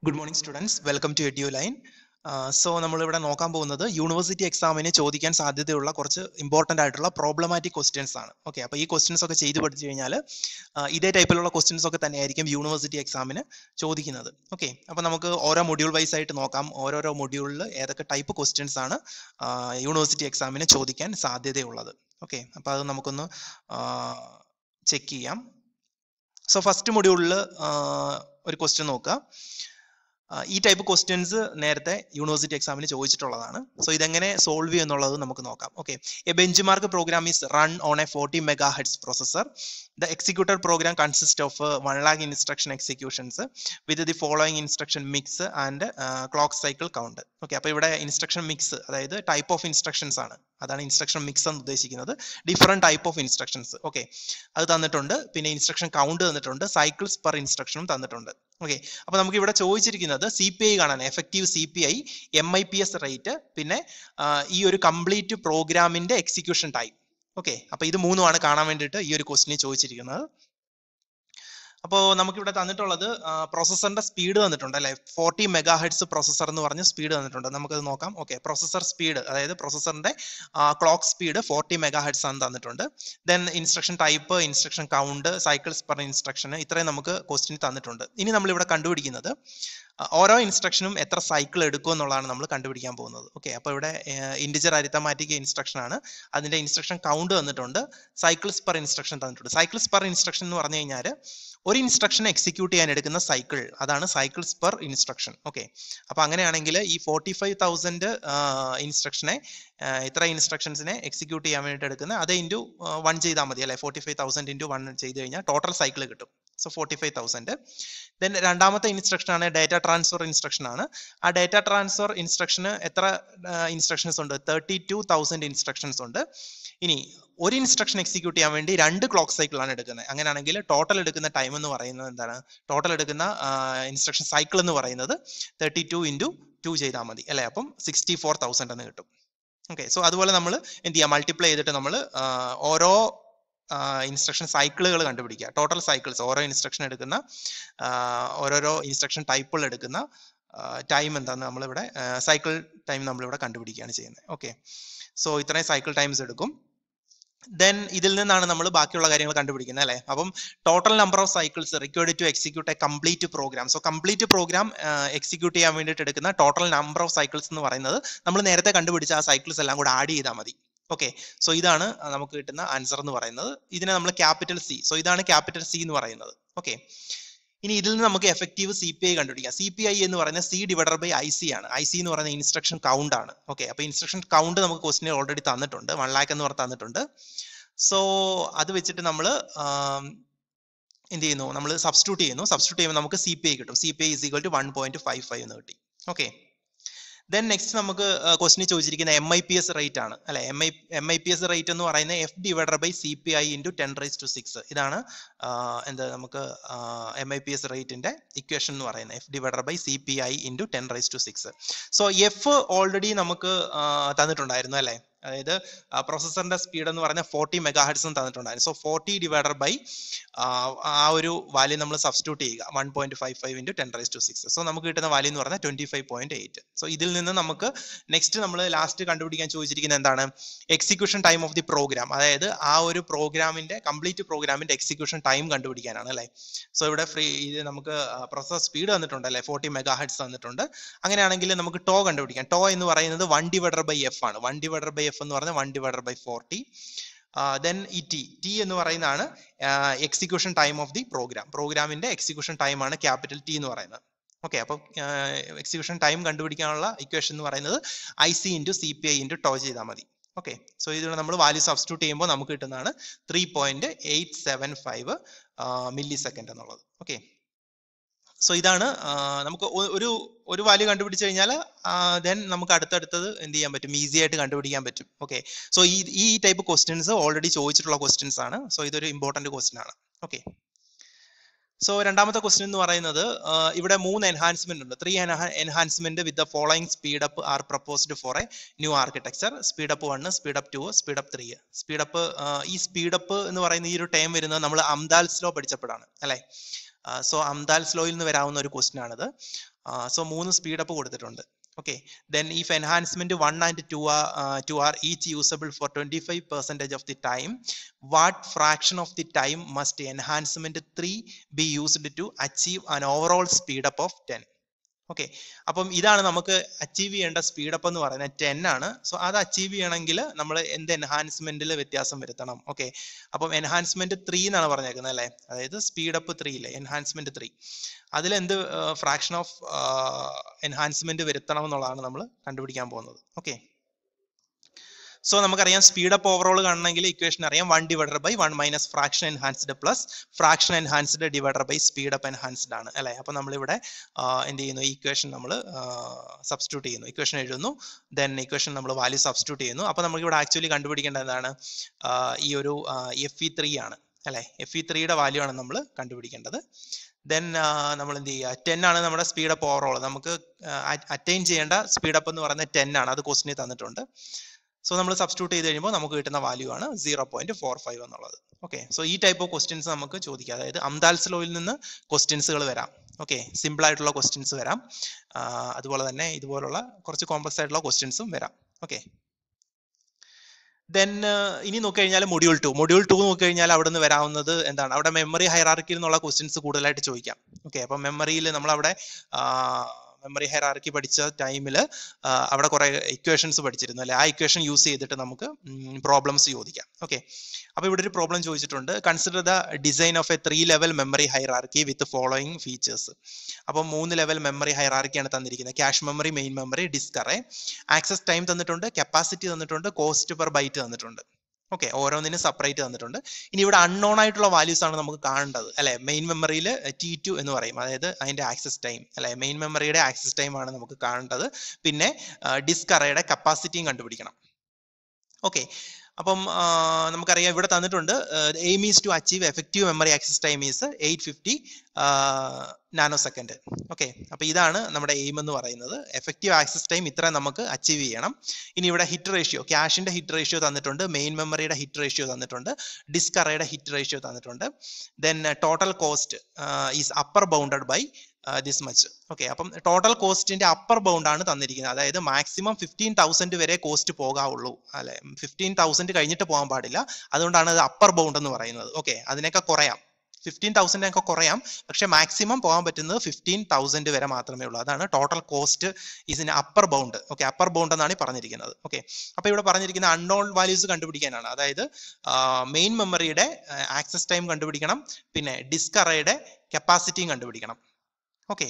good morning students welcome to Eduline so നമ്മളിവിടെ നോക്കാൻ പോകുന്നത് യൂണിവേഴ്സിറ്റി എക്സാമിന് ചോദിക്കാൻ സാധ്യതയുള്ള കുറച്ച് ഇമ്പോർട്ടൻ്റ് ആയിട്ടുള്ള പ്രോബ്ലമാറ്റിക് ക്വസ്റ്റ്യൻസ് ആണ് ഓക്കെ അപ്പോൾ ഈ ക്വസ്റ്റ്യൻസ് ഒക്കെ ചെയ്ത് പഠിച്ചു കഴിഞ്ഞാൽ ഇതേ ടൈപ്പിലുള്ള ക്വസ്റ്റ്യൻസ് ഒക്കെ തന്നെയായിരിക്കും യൂണിവേഴ്സിറ്റി എക്സാമിന് ചോദിക്കുന്നത് ഓക്കെ അപ്പോൾ നമുക്ക് ഓരോ മൊഡ്യൂൾ വൈസ് ആയിട്ട് നോക്കാം ഓരോരോ മൊഡ്യൂളിൽ ഏതൊക്കെ ടൈപ്പ് ക്വസ്റ്റ്യൻസ് ആണ് യൂണിവേഴ്സിറ്റി എക്സാമിന് ചോദിക്കാൻ സാധ്യതയുള്ളത് ഓക്കെ അപ്പോൾ അത് നമുക്കൊന്ന് ചെക്ക് ചെയ്യാം സോ ഫസ്റ്റ് മൊഡ്യൂളിൽ ഒരു ക്വസ്റ്റ്യൻ നോക്കുക ഈ ടൈപ്പ് ക്വസ്റ്റ്യൻസ് നേരത്തെ യൂണിവേഴ്സിറ്റി എക്സാമിന് ചോദിച്ചിട്ടുള്ളതാണ് സോ ഇതെങ്ങനെ സോൾവ് ചെയ്യും എന്നുള്ളത് നമുക്ക് നോക്കാം okay a benchmark program is run on a forty megahertz processor the executed program consist of one lakh instruction executions with the following instruction mix and clock cycle count okay അപ്പോൾ ഇവിടെ instruction mix അതായത് type of instructions ആണ് അതാണ് ഇൻസ്ട്രക്ഷൻ മിക്സ് എന്ന് ഉദ്ദേശിക്കുന്നത് different type of instructions okay അത് തന്നിട്ടുണ്ട് പിന്നെ ഇൻസ്ട്രക്ഷൻ കൗണ്ട് തന്നിട്ടുണ്ട് സൈക്കിൾസ് പെർ ഇൻസ്ട്രക്ഷനും തന്നിട്ടുണ്ട് ഓക്കെ അപ്പൊ നമുക്ക് ഇവിടെ ചോദിച്ചിരിക്കുന്നത് സി പി ഐ കാണാൻ effective C P I M I P S rate പിന്നെ ഈ ഒരു കംപ്ലീറ്റ് പ്രോഗ്രാമിന്റെ എക്സിക്യൂഷൻ ടൈം ഓക്കെ അപ്പൊ ഇത് മൂന്നുമാണ് കാണാൻ വേണ്ടിയിട്ട് ഈ ഒരു ക്വസ്റ്റിനെ ചോദിച്ചിരിക്കുന്നത് അപ്പോൾ നമുക്കിവിടെ തന്നിട്ടുള്ളത് പ്രോസസ്സറിന്റെ സ്പീഡ് തന്നിട്ടുണ്ട് അല്ലെ ഫോർട്ടി മെഗാ ഹെഡ്സ് പ്രോസസ്സർ എന്ന് പറഞ്ഞ സ്പീഡ് തന്നിട്ടുണ്ട് നമുക്കത് നോക്കാം ഓക്കെ പ്രോസസ്സർ സ്പീഡ് അതായത് പ്രോസസ്സറിന്റെ clock speed forty megahertz ആണ് തന്നിട്ടുണ്ട് then instruction type instruction count cycles per instruction ഇത്രയും നമുക്ക് ക്വസ്റ്റിന് തന്നിട്ടുണ്ട് ഇനി നമ്മൾ ഇവിടെ കണ്ടുപിടിക്കുന്നത് ഓരോ ഇൻസ്ട്രക്ഷനും എത്ര സൈക്കിൾ എടുക്കും എന്നുള്ളതാണ് നമ്മൾ കണ്ടുപിടിക്കാൻ പോകുന്നത് ഓക്കെ അപ്പോൾ ഇവിടെ ഇൻഡിജർ അരിത്തമാറ്റിക് ഇൻസ്ട്രക്ഷൻ ആണ് അതിന്റെ ഇൻസ്ട്രക്ഷൻ കൗണ്ട് തന്നിട്ടുണ്ട് സൈക്കിൾസ് പെർ ഇൻസ്ട്രക്ഷൻ തന്നിട്ടുണ്ട് സൈക്കിൾസ് പെർ ഇൻസ്ട്രക്ഷൻ എന്ന് പറഞ്ഞു കഴിഞ്ഞാൽ ഒരു ഇൻസ്ട്രക്ഷൻ എക്സിക്യൂട്ട് ചെയ്യാൻ എടുക്കുന്ന സൈക്കിൾ അതാണ് സൈക്കിൾസ് പെർ ഇൻസ്ട്രക്ഷൻ ഓക്കെ അപ്പൊ അങ്ങനെയാണെങ്കിൽ ഈ ഫോർട്ടി ഫൈവ് തൗസൻഡ് ഇൻസ്ട്രക്ഷനെ ഇത്ര ഇൻസ്ട്രക്ഷൻസിനെ എക്സിക്യൂട്ട് ചെയ്യാൻ വേണ്ടിയിട്ട് എടുക്കുന്ന അത് ഇൻറ്റു വൺ ചെയ്താൽ മതി അല്ലെ forty five thousand into one ചെയ്ത് കഴിഞ്ഞാൽ ടോട്ടൽ സൈക്കിൾ കിട്ടും so forty five thousand then രണ്ടാമത്തെ ഇൻസ്ട്രക്ഷൻ ആണ് ഡേറ്റ ട്രാൻസ്ഫർ ഇൻസ്ട്രക്ഷൻ ആണ് ആ ഡേറ്റ ട്രാൻസ്ഫർ ഇൻസ്ട്രക്ഷന് എത്ര ഇൻസ്ട്രക്ഷൻസ് ഉണ്ട് തേർട്ടി ടു തൗസൻഡ് ഇൻസ്ട്രക്ഷൻസ് ഉണ്ട് ഇനി ഒരു ഇൻസ്ട്രക്ഷൻ എക്സിക്യൂട്ട് ചെയ്യാൻ വേണ്ടി രണ്ട് ക്ലോക്ക് സൈക്കിൾ ആണ് എടുക്കുന്നത് അങ്ങനെയാണെങ്കിൽ ടോട്ടൽ എടുക്കുന്ന ടൈം എന്ന് പറയുന്നത് എന്താണ് ടോട്ടൽ എടുക്കുന്ന ഇൻസ്ട്രക്ഷൻ സൈക്കിൾ എന്ന് പറയുന്നത് തേർട്ടി ടു ഇൻറ്റു ടു ചെയ്താൽ മതി അല്ലേ അപ്പം സിക്സ്റ്റി ഫോർ തൗസൻഡ് എന്ന് കിട്ടും ഓക്കെ സോ അതുപോലെ നമ്മൾ എന്ത് ചെയ്യാം മൾട്ടിപ്ലൈ ചെയ്തിട്ട് നമ്മൾ ഓരോ ഇൻസ്ട്രക്ഷൻ സൈക്കിളുകൾ കണ്ടുപിടിക്കുക ടോട്ടൽ സൈക്കിൾസ് ഓരോ ഇൻസ്ട്രക്ഷൻ എടുക്കുന്ന ഓരോരോ ഇൻസ്ട്രക്ഷൻ ടൈപ്പുകൾ എടുക്കുന്ന ടൈം എന്താന്ന് നമ്മളിവിടെ സൈക്കിൾ ടൈം നമ്മളിവിടെ കണ്ടുപിടിക്കുകയാണ് ചെയ്യുന്നത് ഓക്കെ സോ ഇത്രയും സൈക്കിൾ ടൈംസ് എടുക്കും ദെൻ ഇതിൽ നിന്നാണ് നമ്മൾ ബാക്കിയുള്ള കാര്യങ്ങൾ കണ്ടുപിടിക്കുന്നത് അല്ലേ അപ്പം total number of cycles required to execute a complete program so complete program execute ചെയ്യാൻ വേണ്ടിയിട്ട് എടുക്കുന്ന ടോട്ടൽ നമ്പർ ഓഫ് സൈക്കിൾസ് എന്ന് പറയുന്നത് നമ്മൾ നേരത്തെ കണ്ടുപിടിച്ച ആ സൈക്കിൾസ് എല്ലാം കൂടെ ആഡ് ചെയ്താൽ മതി ഓക്കെ സോ ഇതാണ് നമുക്ക് കിട്ടുന്ന ആൻസർ എന്ന് പറയുന്നത് ഇതിനെ നമ്മൾ ക്യാപിറ്റൽ സി സോ ഇതാണ് ക്യാപിറ്റൽ സി എന്ന് പറയുന്നത് ഓക്കെ ഇനി ഇതിൽ നിന്ന് നമുക്ക് എഫക്റ്റീവ് സി പി ഐ കണ്ടുപിടിക്കാം സി പി ഐ എന്ന് പറയുന്നത് C divided by I C ആണ് ഐ സി എന്ന് പറയുന്ന ഇൻസ്ട്രക്ഷൻ കൗണ്ട് ആണ് ഓക്കെ അപ്പൊ ഇൻസ്ട്രക്ഷൻ കൗണ്ട് നമുക്ക് ക്വസ്റ്റിനെ ഓൾറെഡി തന്നിട്ടുണ്ട് വൺ ലാക്ക് എന്ന് പറഞ്ഞ് തന്നിട്ടുണ്ട് സോ അത് വെച്ചിട്ട് നമ്മൾ എന്ത് ചെയ്യുന്നു നമ്മൾ സബ്സ്റ്റിറ്റ്യൂട്ട് ചെയ്യുന്നു സബ്സ്റ്റിറ്റ്യൂട്ട് ചെയ്യുമ്പോൾ നമുക്ക് സി പി ഐ കിട്ടും C P I is equal to one point five five എന്ന് കിട്ടി ഓക്കെ ദെൻ നെക്സ്റ്റ് നമുക്ക് ക്വസ്റ്റിന് ചോദിച്ചിരിക്കുന്ന M I P S rate ആണ് അല്ലെ M I M I P S rate എന്ന് പറയുന്നത് F divided by C P I into ten raise to six ഇതാണ് എന്താ നമുക്ക് എം ഐ പി എസ് റേറ്റിന്റെ ഇക്വേഷൻ എന്ന് പറയുന്നത് F divided by C P I into ten raise to six so F already നമുക്ക് തന്നിട്ടുണ്ടായിരുന്നു അല്ലേ അതായത് പ്രോസസറിന്റെ സ്പീഡ് എന്ന് പറഞ്ഞാൽ ഫോർട്ടി മെഗാ ഹെഡ്സും തന്നിട്ടുണ്ടായിരുന്നു സോ ഫോർട്ടി ഡിവൈഡർ ബൈ ആ ഒരു വാല്യൂ നമ്മൾ സബ്സ്റ്റിറ്റ്യൂട്ട് ചെയ്യുക one point five five into ten raise to six so നമുക്ക് കിട്ടുന്ന വാല്യൂ എന്ന് പറഞ്ഞാൽ twenty five point eight so ഇതിൽ നിന്ന് നമുക്ക് നെക്സ്റ്റ് നമ്മൾ ലാസ്റ്റ് കണ്ടുപിടിക്കാൻ ചോദിച്ചിരിക്കുന്നത് എന്താണ് execution time of the program അതായത് ആ ഒരു പ്രോഗ്രാമിന്റെ കംപ്ലീറ്റ് പ്രോഗ്രാമിന്റെ എക്സിക്യൂഷൻ ടൈം കണ്ടുപിടിക്കാനാണ് അല്ലേ സോ ഇവിടെ ഫ്രീ ഇത് നമുക്ക് പ്രോസസ് സ്പീഡ് തന്നിട്ടുണ്ട് അല്ലേ ഫോർട്ടി മെഗാ ഹെഡ്സ് തന്നിട്ടുണ്ട് അങ്ങനെയാണെങ്കിൽ നമുക്ക് ടോ കണ്ടുപിടിക്കാം ടോ എന്ന് പറയുന്നത് വൺ ഡിവൈഡർ ബൈ എഫ് ആണ് വൺ ഡിവൈഡർ ബൈ എഫ് എന്ന് പറഞ്ഞാൽ one divider by forty then E T T എന്ന് പറയുന്നതാണ് execution time of the program പ്രോഗ്രാമിന്റെ എക്സിക്യൂഷൻ ടൈം ആണ് ക്യാപിറ്റൽ ടി എന്ന് പറയുന്നത് ഓക്കെ അപ്പോൾ എക്സിക്യൂഷൻ ടൈം കണ്ടുപിടിക്കാനുള്ള ഇക്വേഷൻ എന്ന് പറയുന്നത് I C into C P I into tau ചെയ്താൽ മതി ഓക്കെ സോ ഇതിൽ നമ്മൾ വാല്യൂ സബ്സ്റ്റിറ്റ്യൂട്ട് ചെയ്യുമ്പോൾ നമുക്ക് കിട്ടുന്നതാണ് three point eight seven five milli second എന്നുള്ളത് ഓക്കെ സോ ഇതാണ് നമുക്ക് ഒരു ഒരു വാല്യൂ കണ്ടുപിടിച്ച് കഴിഞ്ഞാൽ ദെൻ നമുക്ക് അടുത്തടുത്തത് എന്ത് ചെയ്യാൻ പറ്റും ഈസി ആയിട്ട് കണ്ടുപിടിക്കാൻ പറ്റും ഓക്കെ സോ ഈ ഈ ടൈപ്പ് ക്വസ്റ്റ്യൻസ് ഓൾറെഡി ചോദിച്ചിട്ടുള്ള ക്വസ്റ്റ്യൻസ് ആണ് സോ ഇതൊരു ഇമ്പോർട്ടന്റ് ക്വസ്റ്റ്യൻ ആണ് ഓക്കെ സോ രണ്ടാമത്തെ ക്വസ്റ്റ്യൻ എന്ന് പറയുന്നത് ഇവിടെ മൂന്ന് എൻഹാൻസ്മെന്റ് ഉണ്ട് three enhancement with the following speed up are proposed for a new architecture speed up one speed up two speed up three speed up ഈ speed up എന്ന് പറയുന്ന ഈ ഒരു ടൈം വരുന്നത് നമ്മൾ അംദാൽസ് ലോ പഠിച്ചപ്പോഴാണ് അല്ലെ സോ അംദാൽസ് ലോയിൽ നിന്ന് വരാവുന്ന ഒരു ക്വസ്റ്റ്യൻ ആണിത് സോ മൂന്ന് സ്പീഡ് അപ്പ് കൊടുത്തിട്ടുണ്ട് okay then if enhancement 1 and 2 are uh, 2 are each usable for 25 percentage of the time what fraction of the time must enhancement 3 be used to achieve an overall speed up of 10 okay അപ്പം ഇതാണ് നമുക്ക് achieve ചെയ്യേണ്ട speed up എന്ന് പറയുന്നത് ten ആണ് so അത് achieve ചെയ്യണമെങ്കിൽ നമ്മൾ എന്ത് എൻഹാൻസ്മെന്റിൽ വ്യത്യാസം വരുത്തണം ഓക്കെ അപ്പം എൻഹാൻസ്മെന്റ് ത്രീ എന്നാണ് പറഞ്ഞേക്കുന്നത് അല്ലേ അതായത് സ്പീഡ് അപ്പ് ത്രീ ഇല്ലേ എൻഹാൻസ്മെന്റ് ത്രീ അതിൽ എന്ത് ഫ്രാക്ഷൻ ഓഫ് എൻഹാൻസ്മെന്റ് വരുത്തണം എന്നുള്ളതാണ് നമ്മൾ കണ്ടുപിടിക്കാൻ പോകുന്നത് ഓക്കെ സോ നമുക്കറിയാം സ്പീഡ് അപ്പ് ഓവറോൾ കാണണമെങ്കിൽ ഇക്വേഷൻ അറിയാം one divider by one minus fraction enhanced plus fraction enhanced divided by speed up enhanced ആണ് അല്ലെ അപ്പൊ നമ്മളിവിടെ എന്ത് ചെയ്യുന്നു ഇക്വേഷൻ നമ്മൾ സബ്സ്റ്റിറ്റ്യൂട്ട് ചെയ്യുന്നു ഇക്വേഷൻ എഴുതുന്നു ദെൻ ഇക്വേഷൻ നമ്മൾ വാല്യൂ സബ്സ്റ്റിറ്റ്യൂട്ട് ചെയ്യുന്നു അപ്പൊ നമുക്ക് ഇവിടെ ആക്ച്വലി കണ്ടുപിടിക്കേണ്ടത് എന്താണ് ഈ ഒരു എഫ് ഇ ത്രീ ആണ് അല്ലെ എഫ് ഇ ത്രീയുടെ വാല്യൂ ആണ് നമ്മൾ കണ്ടുപിടിക്കേണ്ടത് ദെൻ നമ്മൾ എന്ത് ചെയ്യുക ടെൻ ആണ് നമ്മുടെ സ്പീഡ് അപ്പ് ഓവറോൾ നമുക്ക് അറ്റൈൻ ചെയ്യേണ്ട സ്പീഡ് അപ്പ് എന്ന് പറയുന്നത് ടെൻ ആണ് അത് ക്വസ്റ്റിനിൽ തന്നിട്ടുണ്ട് സോ നമ്മൾ സബ്സ്റ്റിറ്റ്യൂട്ട് ചെയ്ത് കഴിയുമ്പോൾ നമുക്ക് കിട്ടുന്ന വാല്യൂ ആണ് സീറോ പോയിന്റ് ഫോർ ഫൈവ് എന്നുള്ളത് ഓക്കെ സോ ഈ ടൈപ്പ് ഓഫ് ക്വസ്റ്റ്യൻസ് നമുക്ക് ചോദിക്കാം അതായത് അംദാൽസ് ലോയിൽ നിന്ന് ക്വസ്റ്റ്യൻസുകൾ വരാം ഓക്കെ സിമ്പിൾ ആയിട്ടുള്ള ക്വസ്റ്റ്യൻസ് വരാം അതുപോലെ തന്നെ ഇതുപോലുള്ള കുറച്ച് കോംപ്ലക്സ് ആയിട്ടുള്ള ക്വസ്റ്റ്യൻസും വരാം ഓക്കെ ദെൻ ഇനി നോക്കിക്കഴിഞ്ഞാൽ മൊഡ്യൂൾ ടു മൊഡ്യൂൾ ടു നോക്കിക്കഴിഞ്ഞാൽ അവിടെ നിന്ന് വരാവുന്നത് എന്താണ് അവിടെ മെമ്മറി ഹൈറാർക്കിയിൽ നിന്നുള്ള ക്വസ്റ്റ്യൻസ് കൂടുതലായിട്ട് ചോദിക്കാം ഓക്കെ അപ്പം മെമ്മറിയിൽ നമ്മൾ അവിടെ മെമ്മറി ഹെറാർക്കി പഠിച്ച ടൈമിൽ അവിടെ കുറെ ഇക്വേഷൻസ് പഠിച്ചിരുന്നു അല്ലെ ആ ഇക്വേഷൻ യൂസ് ചെയ്തിട്ട് നമുക്ക് പ്രോബ്ലംസ് ചോദിക്കാം ഓക്കെ അപ്പൊ ഇവിടെ ഒരു പ്രോബ്ലം ചോദിച്ചിട്ടുണ്ട് consider the design of a three level memory hierarchy with following features അപ്പോൾ മൂന്ന് ലെവൽ മെമ്മറി ഹൈറാർക്കിയാണ് തന്നിരിക്കുന്നത് cache memory main memory disk array access time തന്നിട്ടുണ്ട് കപ്പാസിറ്റി തന്നിട്ടുണ്ട് കോസ്റ്റ് പെർ ബൈറ്റ് തന്നിട്ടുണ്ട് ഓക്കെ ഓരോന്നിനും സെപ്പറേറ്റ് തന്നിട്ടുണ്ട് ഇനി ഇവിടെ അൺനോൺ ആയിട്ടുള്ള വാല്യൂസ് ആണ് നമുക്ക് കാണേണ്ടത് അല്ലെ മെയിൻ മെമ്മറിയിൽ ടി ടു എന്ന് പറയും അതായത് അതിന്റെ ആക്സസ് ടൈം അല്ലെ മെയിൻ മെമ്മറിയുടെ ആക്സസ് ടൈം ആണ് നമുക്ക് കാണേണ്ടത് പിന്നെ ഡിസ്ക് അറയുടെ കപ്പാസിറ്റിയും കണ്ടുപിടിക്കണം ഓക്കെ അപ്പം നമുക്കറിയാം ഇവിടെ തന്നിട്ടുണ്ട് aim is to achieve effective memory access time is eight fifty nano second okay അപ്പൊ ഇതാണ് നമ്മുടെ എയിം എന്ന് പറയുന്നത് എഫക്റ്റീവ് ആക്സസ് ടൈം ഇത്ര നമുക്ക് അച്ചീവ് ചെയ്യണം ഇനി ഇവിടെ ഹിറ്റ് റേഷ്യോ ക്യാഷിന്റെ ഹിറ്റ് റേഷ്യോ തന്നിട്ടുണ്ട് മെയിൻ മെമ്മറിയുടെ ഹിറ്റ് റേഷ്യോ തന്നിട്ടുണ്ട് ഡിസ്ക് അറയുടെ ഹിറ്റ് റേഷ്യോ തന്നിട്ടുണ്ട് then total cost is upper bounded by this much okay അപ്പം ടോട്ടൽ കോസ്റ്റിന്റെ അപ്പർ ബൗണ്ട് ആണ് തന്നിരിക്കുന്നത് അതായത് മാക്സിമം ഫിഫ്റ്റീൻ തൗസൻഡ് വരെ കോസ്റ്റ് പോകാവുള്ളൂ അല്ലെ ഫിഫ്റ്റീൻ തൗസൻഡ് കഴിഞ്ഞിട്ട് പോകാൻ പാടില്ല അതുകൊണ്ടാണ് അത് അപ്പർ ബൗണ്ട് എന്ന് പറയുന്നത് ഓക്കെ അതിനൊക്കെ കുറയാം ഫിഫ്റ്റീൻ തൗസൻഡിനൊക്കെ കുറയാം പക്ഷെ മാക്സിമം പോകാൻ പറ്റുന്നത് ഫിഫ്റ്റീൻ തൗസൻഡ് വരെ മാത്രമേ ഉള്ളൂ അതാണ് ടോട്ടൽ കോസ്റ്റ് ഇതിന് upper bound okay upper bound എന്നാണ് പറഞ്ഞിരിക്കുന്നത് ഓക്കെ അപ്പൊ ഇവിടെ പറഞ്ഞിരിക്കുന്ന അൺനോൺ വാല്യൂസ് കണ്ടുപിടിക്കാനാണ് അതായത് മെയിൻ മെമ്മറിയുടെ ആക്സസ് ടൈം കണ്ടുപിടിക്കണം പിന്നെ ഡിസ്ക് അറയുടെ കപ്പാസിറ്റിയും കണ്ടുപിടിക്കണം ഓക്കെ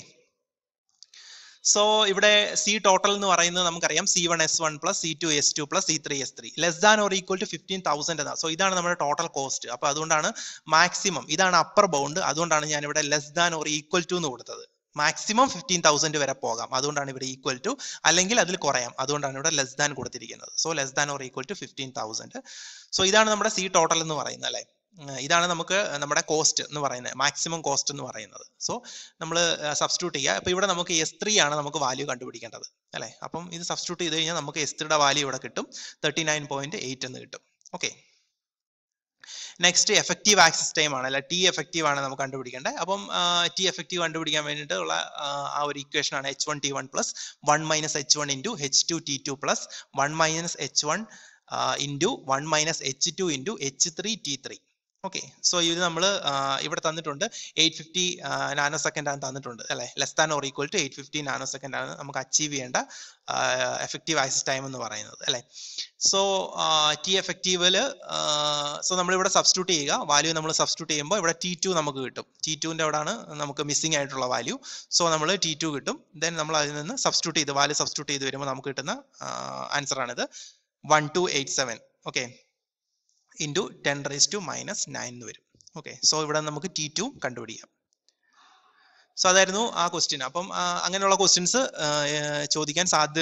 സോ ഇവിടെ സി ടോട്ടൽ എന്ന് പറയുന്നത് നമുക്കറിയാം C one S one plus C two S two plus C three S three less than or equal to fifteen thousand എന്നാണ് സോ ഇതാണ് നമ്മുടെ ടോട്ടൽ കോസ്റ്റ് അപ്പൊ അതുകൊണ്ടാണ് മാക്സിമം ഇതാണ് അപ്പർ ബൗണ്ട് അതുകൊണ്ടാണ് ഞാൻ ഇവിടെ less than or equal to എന്ന് കൊടുത്തത് മാക്സിമം ഫിഫ്റ്റീൻ തൗസൻഡ് വരെ പോകാം അതുകൊണ്ടാണ് ഇവിടെ ഈക്വൽ ടു അല്ലെങ്കിൽ അതിൽ കുറയാം അതുകൊണ്ടാണ് ഇവിടെ ലെസ് ദാൻ കൊടുത്തിരിക്കുന്നത് so less than or equal to fifteen thousand so ഇതാണ് നമ്മുടെ സി ടോട്ടൽ എന്ന് പറയുന്നത് അല്ലേ ഇതാണ് നമുക്ക് നമ്മുടെ കോസ്റ്റ് എന്ന് പറയുന്നത് മാക്സിമം കോസ്റ്റ് എന്ന് പറയുന്നത് സോ നമ്മൾ സബ്സ്റ്റിറ്റ്യൂട്ട് ചെയ്യുക അപ്പൊ ഇവിടെ നമുക്ക് എസ് ത്രീ ആണ് നമുക്ക് വാല്യൂ കണ്ടുപിടിക്കേണ്ടത് അല്ലെ അപ്പം ഇത് സബ്സ്റ്റിറ്റ്യൂട്ട് ചെയ്ത് കഴിഞ്ഞാൽ നമുക്ക് എസ് ത്രീയുടെ വാല്യൂ ഇവിടെ കിട്ടും തേർട്ടി നയൻ പോയിന്റ് എയ്റ്റ് എന്ന് കിട്ടും okay next effective access time ആണ് അല്ലെ ടി എഫക്റ്റീവ് ആണ് നമുക്ക് കണ്ടുപിടിക്കേണ്ടത് അപ്പം ടി എഫക്റ്റീവ് കണ്ടുപിടിക്കാൻ വേണ്ടിയിട്ടുള്ള ആ ഒരു ഇക്വേഷൻ ആണ് H one T one plus one minus H one into H two T two plus one minus H one into one minus H two into H three T three okay so ഇത് നമ്മൾ ഇവിടെ തന്നിട്ടുണ്ട് eight fifty nano second ആണ് തന്നിട്ടുണ്ട് അല്ലെ less than or equal to eight fifty nano second ആണ് നമുക്ക് achieve ചെയ്യേണ്ട എഫക്റ്റീവ് ആക്സസ് ടൈം എന്ന് പറയുന്നത് അല്ലെ സോ ടി എഫക്റ്റീവില് സോ നമ്മൾ ഇവിടെ സബ്സ്റ്റിറ്റ്യൂട്ട് ചെയ്യുക വാല്യൂ നമ്മൾ സബ്സ്റ്റിറ്റ്യൂട്ട് ചെയ്യുമ്പോൾ ഇവിടെ ടി ടു നമുക്ക് കിട്ടും ടി ടുവിന്റെ അവിടെയാണ് നമുക്ക് മിസ്സിംഗ് ആയിട്ടുള്ള വാല്യൂ സോ നമ്മൾ ടി ടു കിട്ടും ദെൻ നമ്മൾ അതിൽ നിന്ന് സബ്സ്റ്റിറ്റ്യൂട്ട് ചെയ്ത് വാല്യൂ സബ്സ്റ്റിറ്റ്യൂട്ട് ചെയ്ത് വരുമ്പോൾ നമുക്ക് കിട്ടുന്ന ആൻസർ ആണിത് one two eight seven okay into ten raise to minus nine എന്ന് വരും ഓക്കെ സോ ഇവിടെ നമുക്ക് ടി ടു കണ്ടുപിടിക്കാം സോ അതായിരുന്നു ആ ക്വസ്റ്റ്യൻ അപ്പം അങ്ങനെയുള്ള ക്വസ്റ്റ്യൻസ് ചോദിക്കാൻ സാധ്യതയുണ്ട്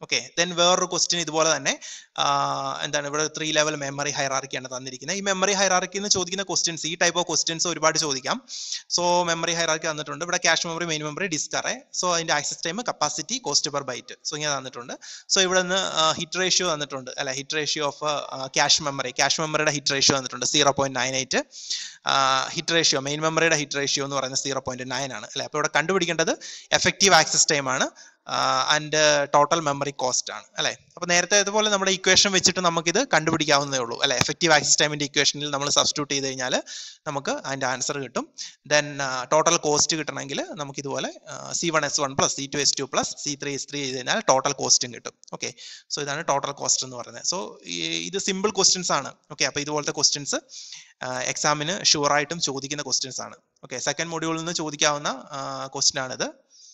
ഓക്കെ ദെൻ വേറൊരു ക്വസ്റ്റ്യൻ ഇതുപോലെ തന്നെ ആ, എന്താണ് ഇവിടെ ത്രീ ലെവൽ മെമ്മറി ഹൈറാർക്കിയാണ് തന്നിരിക്കുന്നത് ഈ മെമ്മറി ഹൈറാർക്കിൽ നിന്ന് ചോദിക്കുന്ന ക്വസ്റ്റ്യൻസ് ഈ ടൈപ്പ് ഓഫ് ക്വസ്റ്റ്യൻസ് ഒരുപാട് ചോദിക്കാം സോ മെമ്മറി ഹൈറാർക്കി തന്നിട്ടുണ്ട് ഇവിടെ cache memory main memory disk array so അതിന്റെ access time capacity cost per byte so ഇങ്ങനെ തന്നിട്ടുണ്ട് സോ ഇവിടെ നിന്ന് ഹിറ്റ് റേഷ്യോ തന്നിട്ടുണ്ട് അല്ലെ hit ratio of cache memory cache മെമ്മറിയുടെ ഹിറ്റ് റേഷ്യോ തന്നിട്ടുണ്ട് zero point nine eight hit ratio main മെമ്മറിയുടെ ഹിറ്റ് റേഷ്യോ എന്ന് പറയുന്നത് സീറോ പോയിന്റ് നയൻ ആണ് അല്ലെ അപ്പോൾ ഇവിടെ കണ്ടുപിടിക്കേണ്ടത് എഫക്റ്റീവ് ആക്സസ് ടൈം ആണ് ആൻഡ് ടോട്ടൽ മെമ്മറി കോസ്റ്റ് ആണ് അല്ലെ അപ്പൊ നേരത്തെ ഇതുപോലെ നമ്മുടെ ഇക്വേഷൻ വെച്ചിട്ട് നമുക്കിത് കണ്ടുപിടിക്കാവുന്നതേ ഉള്ളൂ അല്ലെ എഫക്റ്റീവ് ആക്സസ് ടൈമിന്റെ ഇക്വേഷനിൽ നമ്മൾ സബ്സ്റ്റിറ്റ്യൂട്ട് ചെയ്ത് കഴിഞ്ഞാൽ നമുക്ക് അതിന്റെ ആൻസർ കിട്ടും ദെൻ ടോട്ടൽ കോസ്റ്റ് കിട്ടണമെങ്കിൽ നമുക്ക് ഇതുപോലെ C one S one plus C two S two plus C three S three ചെയ്ത് കഴിഞ്ഞാൽ ടോട്ടൽ കോസ്റ്റും കിട്ടും ഓക്കെ സോ ഇതാണ് ടോട്ടൽ കോസ്റ്റ് എന്ന് പറയുന്നത് സോ ഇത് സിമ്പിൾ ക്വസ്റ്റ്യൻസ് ആണ് ഓക്കെ അപ്പൊ ഇതുപോലത്തെ ക്വസ്റ്റ്യൻസ് എക്സാമിന് ഷുവറായിട്ടും ചോദിക്കുന്ന ക്വസ്റ്റ്യൻസ് ആണ് ഓക്കെ സെക്കൻഡ് മൊഡ്യൂളിൽ നിന്ന് ചോദിക്കാവുന്ന ക്വസ്റ്റ്യൻ ആണിത്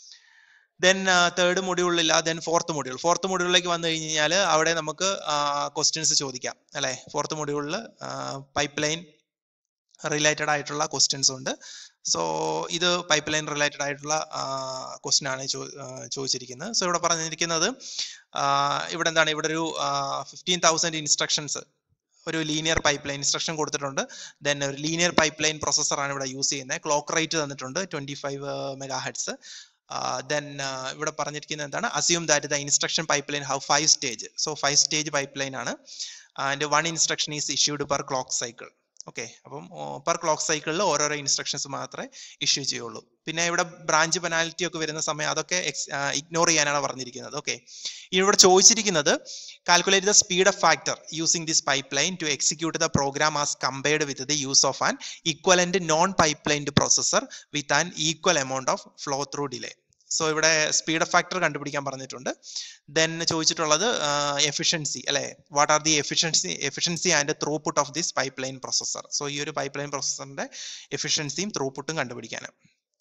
ദെൻ തേർഡ് മൊഡ്യൂളില്ല ദെൻ ഫോർത്ത് മൊഡ്യൂൾ ഫോർത്ത് മൊഡ്യൂളിലേക്ക് വന്നു കഴിഞ്ഞാൽ അവിടെ നമുക്ക് ക്വസ്റ്റ്യൻസ് ചോദിക്കാം അല്ലെ ഫോർത്ത് മൊഡ്യൂളിൽ പൈപ്പ് ലൈൻ റിലേറ്റഡ് ആയിട്ടുള്ള ക്വസ്റ്റ്യൻസ് ഉണ്ട് സോ ഇത് പൈപ്പ് ലൈൻ റിലേറ്റഡ് ആയിട്ടുള്ള ക്വസ്റ്റ്യൻ ആണ് ചോ- ആ, ചോദിച്ചിരിക്കുന്നത് സോ ഇവിടെ പറഞ്ഞിരിക്കുന്നത് ആ, ഇവിടെ എന്താണ് ഇവിടെ ഒരു ഫിഫ്റ്റീൻ തൗസൻഡ് ഇൻസ്ട്രക്ഷൻസ് ഒരു ലീനിയർ പൈപ്പ് ലൈൻ ഇൻസ്ട്രക്ഷൻ കൊടുത്തിട്ടുണ്ട് ദെൻ ഒരു ലീനിയർ പൈപ്പ് ലൈൻ പ്രോസസ്സർ ആണ് ഇവിടെ യൂസ് ചെയ്യുന്നത് ക്ലോക്ക് റേറ്റ് തന്നിട്ടുണ്ട് twenty five megahertz then ഇവിടെ പറഞ്ഞിരിക്കുന്നത് എന്താണ് assume that the instruction pipeline have five stage so five stage pipeline ആണ് and one instruction is issued per clock cycle okay അപ്പം per clock സൈക്കിളിൽ ഓരോരോ instructions മാത്രമേ issue ചെയ്യുള്ളൂ പിന്നെ ഇവിടെ ബ്രാഞ്ച് പെനാൽറ്റി ഒക്കെ വരുന്ന സമയം അതൊക്കെ ഇഗ്നോർ ചെയ്യാനാണ് പറഞ്ഞിരിക്കുന്നത് ഓക്കെ ഇവിടെ ചോദിച്ചിരിക്കുന്നത് calculate the speed of factor using this pipeline to execute the program as compared with the use of an equivalent non pipelined processor with an equal amount of flow through delay so ഇവിടെ speed of factor കണ്ടുപിടിക്കാൻ പറഞ്ഞിട്ടുണ്ട് then ചോദിച്ചിട്ടുള്ളത് efficiency അല്ലെ what are the efficiency efficiency and throughput of this pipeline processor so ഈ ഒരു pipe line പ്രോസസറിന്റെ എഫിഷ്യൻസിയും ത്രൂപുട്ടും കണ്ടുപിടിക്കാനും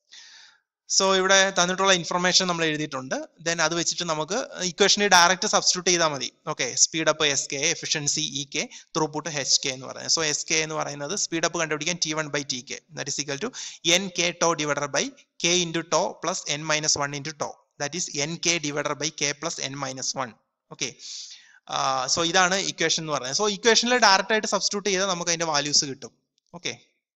so ഇവിടെ തന്നിട്ടുള്ള ഇൻഫർമേഷൻ നമ്മൾ എഴുതിയിട്ടുണ്ട് ദെൻ അത് വെച്ചിട്ട് നമുക്ക് ഇക്വേഷനിൽ ഡയറക്റ്റ് സബ്സ്റ്റിറ്റ്യൂട്ട് ചെയ്താൽ മതി okay speed up S K efficiency E K throughput H K എന്ന് പറയുന്നത് സോ എസ് കെ എന്ന് പറയുന്നത് സ്പീഡ് അപ്പ് കണ്ടുപിടിക്കാൻ T one by T K that is equal to N K tau divided by K into tau plus N minus one into tau that is N K divided by K plus N minus one okay so ഇതാണ് equation എന്ന് പറയുന്നത് so ഇക്വേഷനിൽ direct ആയിട്ട് substitute ചെയ്താൽ നമുക്ക് അതിന്റെ values കിട്ടും okay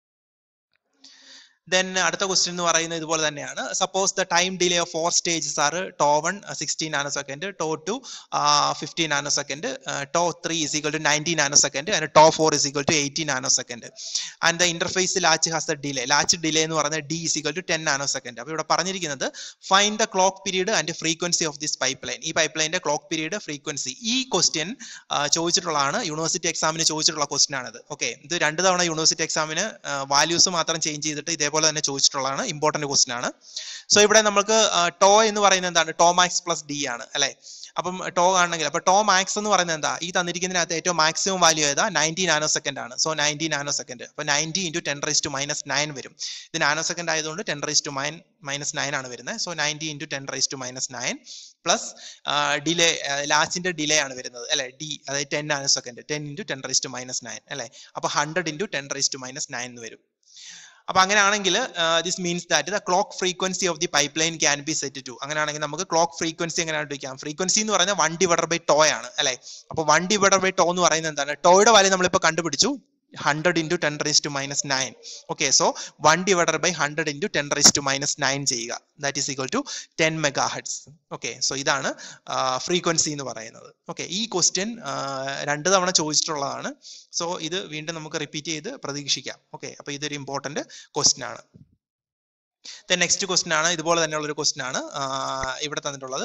then അടുത്ത ക്വസ്റ്റ്യൻ എന്ന് പറയുന്നത് ഇതുപോലെ തന്നെയാണ് suppose the time delay of four stages are tau one sixty nano second tau two fifty nano second tau three is equal to ninety nano second and tau four is equal to eighty nano second and the interface latch has the delay latch delay എന്ന് പറയുന്നത് D is equal to ten nano second അപ്പോൾ ഇവിടെ പറഞ്ഞിരിക്കുന്നത് find the clock period and frequency of this pipe line ഈ pipe ലൈനിന്റെ clock period frequency ഈ question ചോദിച്ചിട്ടുള്ളതാണ് university എക്സാമിന് ചോദിച്ചിട്ടുള്ള ക്വസ്റ്റ്യൻ ആണിത് ഓക്കെ ഇത് രണ്ട് തവണ യൂണിവേഴ്സിറ്റി എക്സാമിന് വാല്യൂസ് മാത്രം ചേഞ്ച് ചെയ്തിട്ട് ഇതേപോലെ തന്നെ ചോദിച്ചിട്ടുള്ളതാണ് ഇമ്പോർട്ടന്റ് ക്വസ്റ്റ്യൻ ആണ് സോ ഇവിടെ നമുക്ക് ടോ എന്ന് പറയുന്നത് എന്താണ് ടോ മാക്സ് പ്ലസ് ഡി ആണ് അല്ലെ അപ്പം ടോ ആണെങ്കിൽ അപ്പൊ ടോ മാക്സ് എന്ന് പറയുന്നത് എന്താ ഈ തന്നിരിക്കുന്നതിനകത്ത് ഏറ്റവും മാക്സിമം വാല്യൂ ഏതാ നയൻറ്റി നാനോ സെക്കൻഡ് ആണ് സോ നയൻറ്റി നാനോ സെക്കൻഡ് അപ്പൊ ninety into ten raise to minus nine വരും ഇത് നാനോ സെക്കൻഡ് ആയതുകൊണ്ട് ten raise to mine minus nine ആണ് വരുന്നത് so ninety into ten raise to minus nine plus delay ലാച്ചിന്റെ delay ആണ് വരുന്നത് അല്ലെ ഡി അതായത് ten nano second ten into ten raise to minus nine അല്ലെ അപ്പൊ hundred into ten raise to minus nine എന്ന് വരും അപ്പൊ അങ്ങനെയാണെങ്കിൽ this means that the clock frequency of the pipeline can be set to അങ്ങനെയാണെങ്കിൽ നമുക്ക് clock frequency എങ്ങനെയാണ് ഉപയോഗിക്കാം ഫ്രീക്വൻസി എന്ന് പറയുന്നത് വൺ ഡിവൈഡർ ബൈ ടോ ആണ് അല്ലെ അപ്പൊ വൺ ഡിവൈഡർ ബൈ ടോ എന്ന് പറയുന്നത് എന്താണ് ടോയുടെ വാല്യൂ നമ്മളിപ്പോ കണ്ടുപിടിച്ചു hundred into ten raise to minus nine okay so one divider by hundred into ten raise to minus nine ചെയ്യുക that is equal to ten mega hertz okay so ഇതാണ് frequency എന്ന് പറയുന്നത് okay ഈ question രണ്ട് തവണ ചോദിച്ചിട്ടുള്ളതാണ് so ഇത് വീണ്ടും നമുക്ക് റിപ്പീറ്റ് ചെയ്ത് പ്രതീക്ഷിക്കാം ഓക്കെ അപ്പൊ ഇതൊരു ഇമ്പോർട്ടന്റ് ക്വസ്റ്റ്യൻ ആണ് ദെൻ നെക്സ്റ്റ് ക്വസ്റ്റ്യൻ ആണ് ഇതുപോലെ തന്നെയുള്ള ഒരു ക്വസ്റ്റ്യൻ ആണ് ഇവിടെ തന്നിട്ടുള്ളത്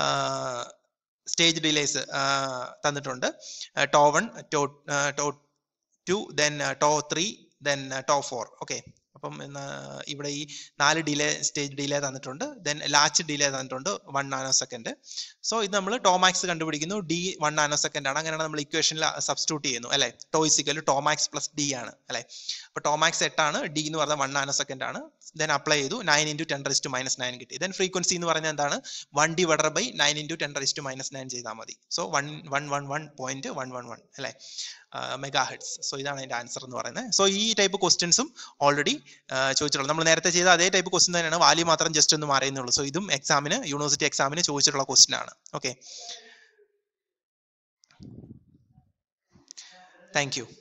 സ്റ്റേജ് ഡിലേസ് തന്നിട്ടുണ്ട് tau one tau tau two then tau three then tau four okay അപ്പം ഇവിടെ ഈ നാല് ഡിലേ സ്റ്റേജ് ഡിലേ തന്നിട്ടുണ്ട് ദെൻ ലാച്ച് ഡിലേ തന്നിട്ടുണ്ട് വൺ നാനോ സെക്കൻഡ് സോ ഇത് നമ്മൾ ടോമാക്സ് കണ്ടുപിടിക്കുന്നു ഡി വൺ നാനോ സെക്കൻഡ് ആണ് അങ്ങനെയാണ് നമ്മൾ ഇക്വേഷനിൽ സബ്സ്റ്റിറ്റ്യൂട്ട് ചെയ്യുന്നു അല്ലെ ടോയിസിക്കൽ ടോമാക്സ് പ്ലസ് ഡി ആണ് അല്ലെ അപ്പൊ ടോമാക്സ് എട്ടാണ് ഡി എന്ന് പറഞ്ഞാൽ വൺ നാനോ സെക്കൻഡ് ആണ് ദെൻ അപ്ലൈ ചെയ്തു nine into ten raise to minus nine കിട്ടി ദെൻ ഫ്രീക്വൻസി എന്ന് പറയുന്നത് എന്താണ് one divider by nine into ten raise to minus nine ചെയ്താൽ മതി so one one one one point one one one അല്ലെ mega hertz so ഇതാണ് അതിന്റെ answer എന്ന് പറയുന്നത് സോ ഈ ടൈപ്പ് ക്വസ്റ്റ്യൻസും ഓൾറെഡി ചോദിച്ചിട്ടുള്ളത് നമ്മൾ നേരത്തെ ചെയ്ത അതേ ടൈപ്പ് ക്വസ്റ്റ്യൻ തന്നെയാണ് വാല്യൂ മാത്രം ജസ്റ്റ് ഒന്ന് മാറിയെന്നുള്ളൂ സോ ഇതും എക്സാമിന് യൂണിവേഴ്സിറ്റി എക്സാമിന് ചോദിച്ചിട്ടുള്ള ക്വസ്റ്റ്യൻ ആണ് ഓക്കെ താങ്ക് യു